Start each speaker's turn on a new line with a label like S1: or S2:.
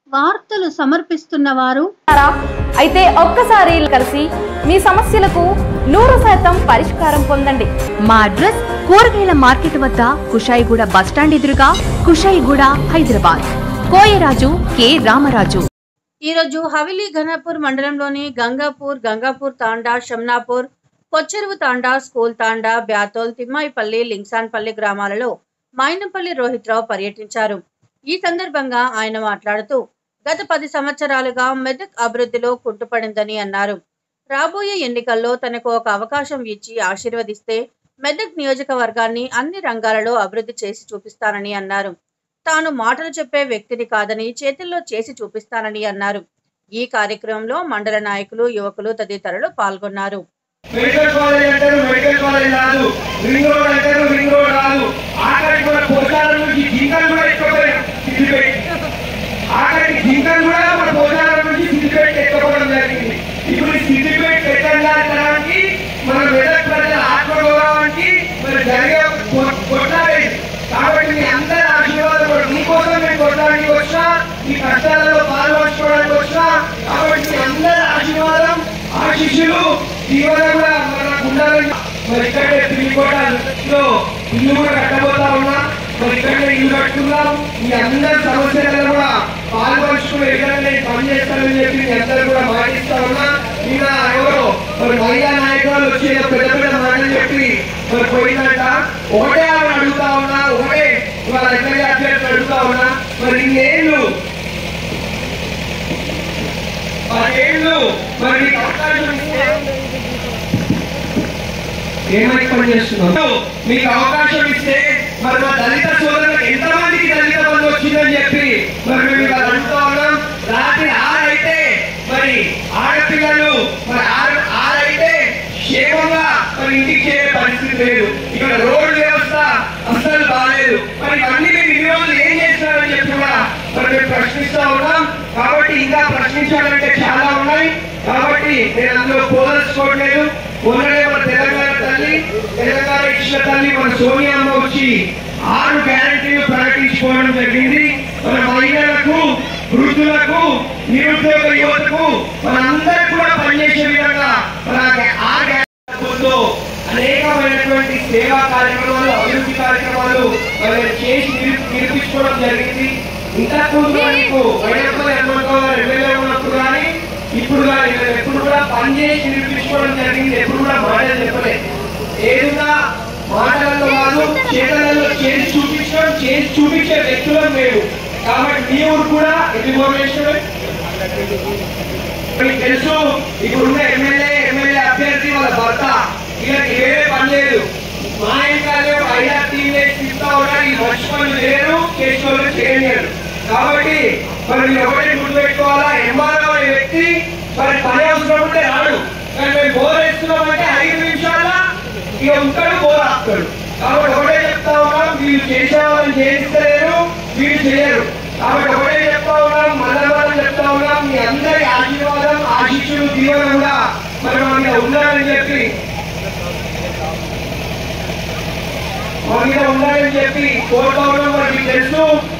S1: వార్తలు సమర్పిస్తున్న వారు
S2: ఉన్నారా? అయితే ఒక్కసారి కలిసి మీ సమస్యలకు నూరు శాతం పరిష్కారం పొందండి
S3: మా అడ్రస్ కూరగాయల మార్కెట్ వద్ద కుషాయిగూడ బస్టాండ్ ఎదురుగా కుషాయిగూడ హైదరాబాద్ కోయరాజు కె రామరాజు
S1: ఈరోజు హవిలీ ఘనపూర్ మండలంలోని గంగాపూర్ గంగాపూర్ తాండా షమ్నాపూర్ కొచ్చెరువు తాండా స్కూల్ తాండా బ్యాతోల్ తిమ్మాయిపల్లి లింగ్సాన్పల్లి గ్రామాలలో మైనంపల్లి రోహిత్రావు పర్యటించారు ఈ సందర్భంగా ఆయన మాట్లాడుతూ గత పది సంవత్సరాలుగా మెదక్ అభివృద్ధిలో కుంటుపడిందని అన్నారు రాబోయే ఎన్నికల్లో తనకు ఒక అవకాశం ఇచ్చి ఆశీర్వదిస్తే మెదక్ నియోజకవర్గాన్ని అన్ని రంగాలలో అభివృద్ధి చేసి చూపిస్తానని అన్నారు తాను మాటలు చెప్పే వ్యక్తిని కాదని చేతుల్లో చేసి చూపిస్తానని అన్నారు ఈ కార్యక్రమంలో మండల నాయకులు యువకులు తదితరులు పాల్గొన్నారు
S4: మెడికల్ కాలేజ్ అంటారు మెడికల్ కాలేజ్ రాదు రింగ్ రోడ్ అంటారు రింగ్ రోడ్ రాదు ఆఖరికి కూడా పోచారం నుంచి జింకలు కూడా ఎక్కకపోయారు సిద్దిపేట ఆఖరికి జింకలు కూడా మన పోచారం నుంచి సిద్దిపేట ఎక్కకపోవడం జరిగింది ఇప్పుడు ఈ సిద్దిపేట పెట్టడానికి మన మెదక్ ప్రజల ఆత్మగౌరవానికి మరి జరిగే కొ- కొట్లాడేది కాబట్టి మీ అందరి ఆశీర్వాదం కూడా మీకోసం మేము కొట్టడానికి వచ్చినా ఈ కష్టాలలో పాల్పంచుకోవడానికి వచ్చినా కాబట్టి మీ అందరి ఆశీర్వాదం ఆశీస్సులు దీవెన కూడా మనకు ఉండాలని మరి ఇక్కడే పిల్లికోటలో ఇల్లు కూడా కట్టబోతా ఉన్నా మరి ఇక్కడే ఇల్లు కట్టుకున్నాం మీ అందరి సమస్యలలో కూడా పాల్పంచుకుని ఎక్కడ నేను పనిచేస్తానని చెప్పి మీ అందరూ కూడా మాటిస్తా ఉన్నా నిన్న ఎవరో మరి మహిళా నాయకులు వచ్చి ఏదో పెద్ద పెద్ద మాటలు చెప్పి మరి పోయిందంట ఒకటే ఆమె అడుగుతా ఉన్నా ఒకటే వాళ్ళ ఎమ్మెల్యే అభ్యర్థి అడుగుతా ఉన్నా మరి ఇన్నేళ్ళు పదేళ్ళు మరి నీకు అవకాశం ఇస్తే ఏమై పని చేస్తున్నావు మీకు అవకాశం ఇస్తే మరి మా దళిత సోదరులకు ఎంతమందికి దళిత బంధు వచ్చిందని చెప్పి మరి మేము ఇక్కడ అడుగుతా ఉన్నాం రాత్రి ఆరైతే మరి ఆడపిల్లలు మరి ఆరు ఆరైతే క్షేమంగా మరి ఇంటికి చేరే పరిస్థితి లేదు ఇక్కడ రోడ్డు వ్యవస్థ అస్సలు బాగాలేదు మరి ఇవన్నీ మీరు ఇన్ని రోజులు ఏం చేస్తున్నారని చెప్పి కూడా మరి మేము ప్రశ్నిస్తా ఉన్నాం కాబట్టి ఇంకా ప్రశ్నించాలంటే చాలా ఉన్నాయి కాబట్టి నేను అందులో పోదలుచుకోవట్లేదు మొన్ననే మన తెలంగాణ తల్లి తెలంగాణ ఇచ్చిన తల్లి మన సోనియా అమ్మ వచ్చి ఆరు గ్యారంటీలు ప్రకటించుకోవడం జరిగింది మన మహిళలకు వృద్ధులకు నిరుద్యోగ యువతకు మనందరికి కూడా పనిచేసే విధంగా మన ఆ గ్యారంటీతో అనేకమైనటువంటి సేవా కార్యక్రమాలు అభివృద్ధి కార్యక్రమాలు మరి చేసి నిరూ- నిరూపించుకోవడం జరిగింది ఇంతకుముందు మనకు వైఎస్ఆర్ హనుమంతరావు గారు ఎమ్మెల్యే ఉన్నప్పుడు కానీ ఇప్పుడు కానీ మేము ఎప్పుడు కూడా పనిచేసి నిరూపించుకోవడం జరిగింది ఎప్పుడు కూడా మాటలు చెప్పలేదు ఏదున్నా మాటలతో కాదు చేతలలో చేసి చూపించడం చేసి చూపించే వ్యక్తులం మేము కాబట్టి మీ ఊరు కూడా ఇన్ఫర్మేషన్ మీకు తెలుసు ఇప్పుడున్న ఎమ్మెల్యే ఎమ్మెల్యే అభ్యర్థి వాళ్ళ భర్త వీళ్ళకి వేరే పని లేదు మా ఇంట్లో ఐదా టీం ఇస్తా ఉన్నారు ఈ మంచి పనులు లేరు చేసుకోవాలి చేయలేరు కాబట్టి మరి మీరు ఒకటే గుర్తుపెట్టుకోవాలా ఎంఆర్ఓ అనే వ్యక్తి మరి పని అవసరం ఉంటే రాడు కానీ మేము బోర్ వేస్తున్నామంటే ఐదు నిమిషాల ఇక ఉంటాడు బోర్ ఆపుతాడు కాబట్టి ఒకటే చెప్తా ఉన్నాం వీళ్ళు చేసేవాళ్ళని చేయిస్తలేరు వీళ్ళు చేయరు కాబట్టి ఒకటే చెప్తా ఉన్నాం మనందరం చెప్తా ఉన్నాం మీ అందరి ఆశీర్వాదం ఆశీస్సులు దీవెన కూడా మరి మన మీద ఉండాలని చెప్పి మన మీద ఉండాలని చెప్పి కోరుతా ఉన్నాం మరి మీకు తెలుసు